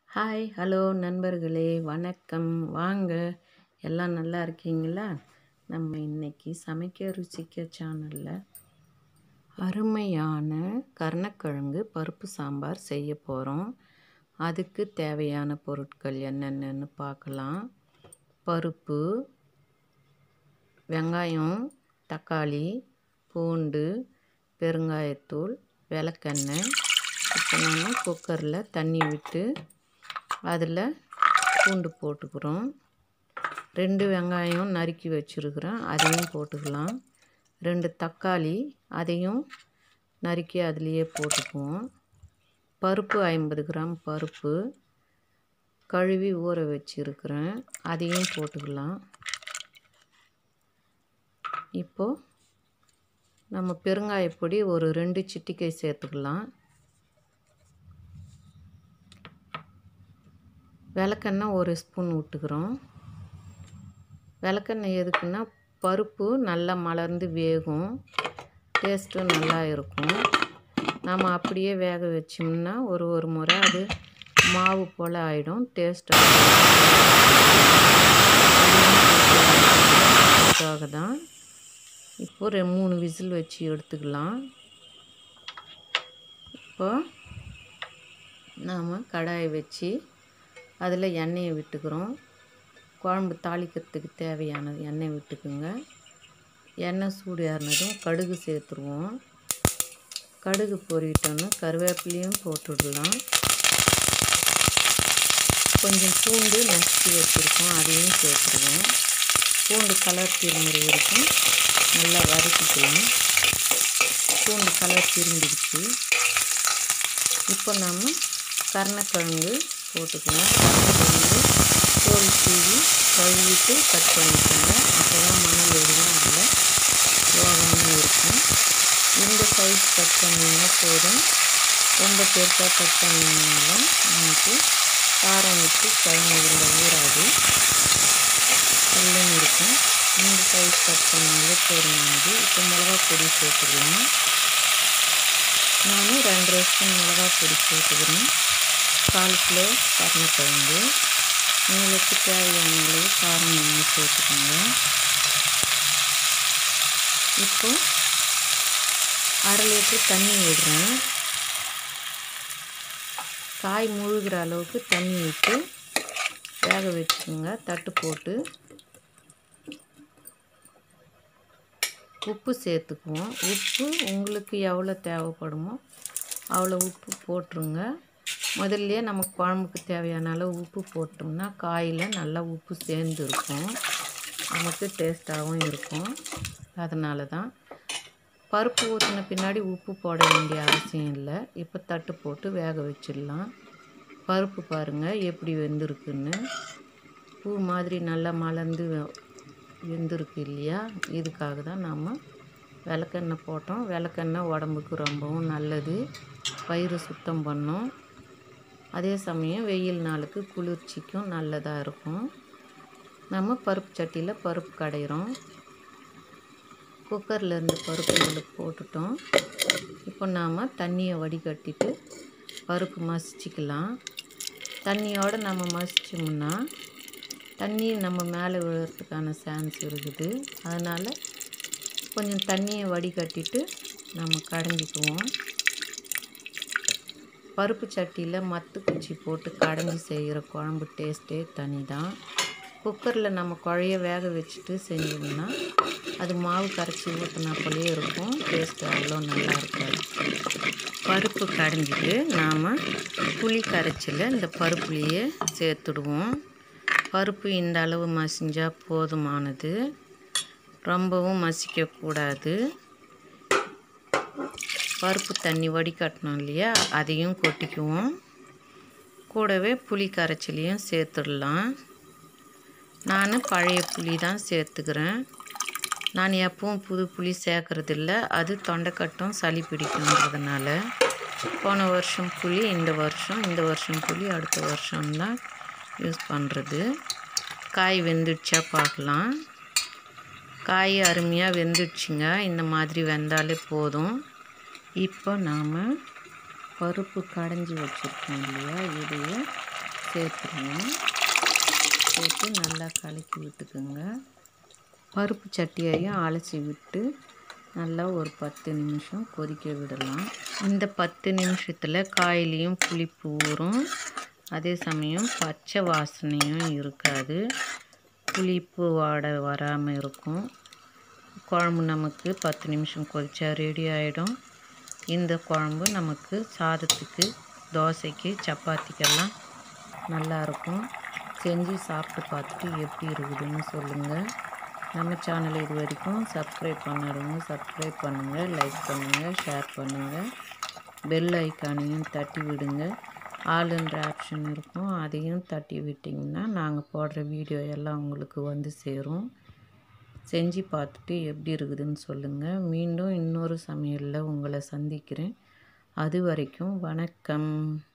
hi hello நண்பர்களே வணக்கம் வாங்க எல்லாம் நல்லா இருக்கீங்களா நம்ம இன்னைக்கு சமைக்க ருசிக்க சேனலில் அருமையான கருணக்கிழங்கு பருப்பு சாம்பார் செய்ய போகிறோம் அதுக்கு தேவையான பொருட்கள் என்னென்னு பார்க்கலாம் பருப்பு வெங்காயம் தக்காளி பூண்டு பெருங்காயத்தூள் விளக்கெண்ணெய் இப்போ நம்ம குக்கரில் தண்ணி விட்டு அதில் பூண்டு போட்டுக்கிறோம் ரெண்டு வெங்காயம் நறுக்கி வச்சுருக்குறேன் அதையும் போட்டுக்கலாம் ரெண்டு தக்காளி அதையும் நறுக்கி அதுலேயே போட்டுக்குவோம் பருப்பு ஐம்பது கிராம் பருப்பு கழுவி ஊற வச்சுருக்கிறேன் அதையும் போட்டுக்கலாம் இப்போது நம்ம பெருங்காயப்பொடி ஒரு ரெண்டு சிட்டிக்கை சேர்த்துக்கலாம் விளக்கெண்ணெய் ஒரு ஸ்பூன் விட்டுக்கிறோம் விளக்கெண்ணெய் எதுக்குன்னா பருப்பு நல்லா மலர்ந்து வேகும் டேஸ்ட்டும் நல்லா இருக்கும் நம்ம அப்படியே வேக வச்சோம்னா ஒரு ஒரு முறை அது மாவு போல் ஆகிடும் டேஸ்ட்டாக அதுக்காக தான் இப்போ ரெ மூணு விசில் வச்சு எடுத்துக்கலாம் இப்போ நாம் கடாயை வச்சு அதில் எண்ணெயை விட்டுக்கிறோம் குழம்பு தாளிக்கிறதுக்கு தேவையான எண்ணெய் விட்டுக்குங்க எண்ணெய் சூடு ஏறினதும் கடுகு சேர்த்துருவோம் கடுகு பொரிட்டோன்னு கருவேப்பிலையும் போட்டுடலாம் கொஞ்சம் பூண்டு நசுக்கி வச்சுருக்கோம் அதையும் சேர்த்துருவோம் பூண்டு கலர் திரும்புற வரைக்கும் நல்லா வதக்கிக்கலாம் பூண்டு கலர் திரும்பிடுச்சு இப்போ நம்ம கருணக்கிழங்கு போட்டுக்கலாம் கருணக்கிழங்கு தோல் சீவி கழுவிட்டு கட் பண்ணிக்கோங்க அப்போ தான் மணல் எதுவும் அதில் யோகமாக இருக்கும் இந்த சைஸ் கட் பண்ணிங்கன்னா போதும் ரொம்ப பெருசாக கட் பண்ணிங்கனாலும் நமக்கு காரம் விட்டு குழம்புல ஊறாது எல்லாம் இருக்கும் இந்த சைஸ் கட் பண்ணாலே போதுமானது இப்போ மிளகா பொடி சேர்த்துக்கலாம் நான் ரெண்டரை ஸ்பூன் மிளகா பொடி சேர்த்துக்கிறேன் கால் கிலோ கருணக்கிழங்கு உங்களுக்கு தேவையான அளவு காரம் நீங்கள் சேர்த்துக்கோங்க இப்போ அரை லிட்டர் தண்ணி விடுறேன் காய் முழுகிற அளவுக்கு தண்ணி விட்டு வேக வச்சுக்கோங்க தட்டு போட்டு உப்பு சேர்த்துக்குவோம் உப்பு உங்களுக்கு எவ்வளோ தேவைப்படுமோ அவ்வளோ உப்பு போட்டுருங்க முதல்லையே நம்ம குழம்புக்கு தேவையான அளவு உப்பு போட்டோம்னா காயில் நல்லா உப்பு சேர்ந்து இருக்கும் நமக்கு டேஸ்ட்டாகவும் இருக்கும் அதனால தான் பருப்பு ஊற்றின பின்னாடி உப்பு போட வேண்டிய அவசியம் இல்லை இப்போ தட்டு போட்டு வேக வச்சிடலாம் பருப்பு பாருங்கள் எப்படி வெந்திருக்குன்னு பூ மாதிரி நல்லா மலர்ந்து வெந்திருக்கு இல்லையா இதுக்காக தான் நாம் விளக்கெண்ணெய் போட்டோம் விளக்கெண்ணெய் உடம்புக்கு ரொம்பவும் நல்லது வயிறு சுத்தம் பண்ணும் அதே சமயம் வெயில் நாளுக்கு குளிர்ச்சிக்கும் நல்லதாக இருக்கும் நம்ம பருப்பு சட்டியில் பருப்பு கடைகிறோம் குக்கரில் இருந்து பருப்பு இதில் போட்டுட்டோம் இப்போ நாம் தண்ணியை வடிகட்டிட்டு பருப்பு மசிச்சிக்கலாம் தண்ணியோடு நம்ம மசிச்சோம்னா தண்ணி நம்ம மேலே விழுறதுக்கான சான்ஸ் இருக்குது அதனால் கொஞ்சம் தண்ணியை வடிகட்டிட்டு நம்ம கடைஞ்சிக்குவோம் பருப்பு சட்டியில் மத்து குச்சி போட்டு கடைஞ்சி செய்கிற குழம்பு டேஸ்ட்டே தனி தான் குக்கரில் நம்ம குழைய வேக வச்சுட்டு செஞ்சோம்னா அது மாவு கரைச்சி ஊற்றினா போலேயே இருக்கும் டேஸ்ட்டு அவ்வளோ நல்லா இருக்காது பருப்பு கடைஞ்சிட்டு நாம் புளி கரைச்சியில் இந்த பருப்புலேயே சேர்த்துடுவோம் பருப்பு இந்த அளவு மசிஞ்சால் போதுமானது ரொம்பவும் மசிக்கக்கூடாது பருப்பு தண்ணி வடிகட்டணும் இல்லையா அதையும் கொட்டிக்குவோம் கூடவே புளி கரைச்சலையும் சேர்த்துடலாம் நான் பழைய புளி தான் சேர்த்துக்கிறேன் நான் எப்பவும் புது புளி சேர்க்குறதில்ல அது தொண்டைக்கட்டும் சளி பிடிக்குன்றதுனால போன வருஷம் புளி இந்த வருஷம் இந்த வருஷம் புளி அடுத்த வருஷம்தான் யூஸ் பண்ணுறது காய் வெந்துடுச்சா பார்க்கலாம் காய் அருமையாக வெந்துடுச்சுங்க இந்த மாதிரி வெந்தாலே போதும் இப்போ நாம் பருப்பு கடைஞ்சி வச்சுருக்கோம் இல்லையா இதையே சேர்த்துருங்க சேர்த்து நல்லா கலக்கி விட்டுக்குங்க பருப்பு சட்டியையும் அலசி விட்டு நல்லா ஒரு பத்து நிமிஷம் கொதிக்க விடலாம் இந்த பத்து நிமிஷத்தில் காயிலையும் புளிப்பு ஊறும் அதே சமயம் பச்சை வாசனையும் இருக்காது புளிப்பு வாடை வராமல் இருக்கும் குழம்பு நமக்கு பத்து நிமிஷம் கொதிச்சா ரெடி ஆகிடும் இந்த குழம்பு நமக்கு சாதத்துக்கு தோசைக்கு சப்பாத்திக்கெல்லாம் நல்லாயிருக்கும் செஞ்சு சாப்பிட்டு பார்த்துட்டு எப்படி இருக்குதுன்னு சொல்லுங்கள் நம்ம சேனலை இது வரைக்கும் சப்ஸ்கிரைப் பண்ணாதவங்க சப்ஸ்கிரைப் பண்ணுங்கள் லைக் பண்ணுங்கள் ஷேர் பண்ணுங்கள் பெல் ஐக்கானையும் தட்டி விடுங்க ஆளுன்ற ஆப்ஷன் இருக்கும் அதையும் தட்டி விட்டிங்கன்னா நாங்கள் போடுற வீடியோ எல்லாம் உங்களுக்கு வந்து சேரும் செஞ்சு பார்த்துட்டு எப்படி இருக்குதுன்னு சொல்லுங்கள் மீண்டும் இன்னொரு சமையலில் உங்களை சந்திக்கிறேன் அது வரைக்கும் வணக்கம்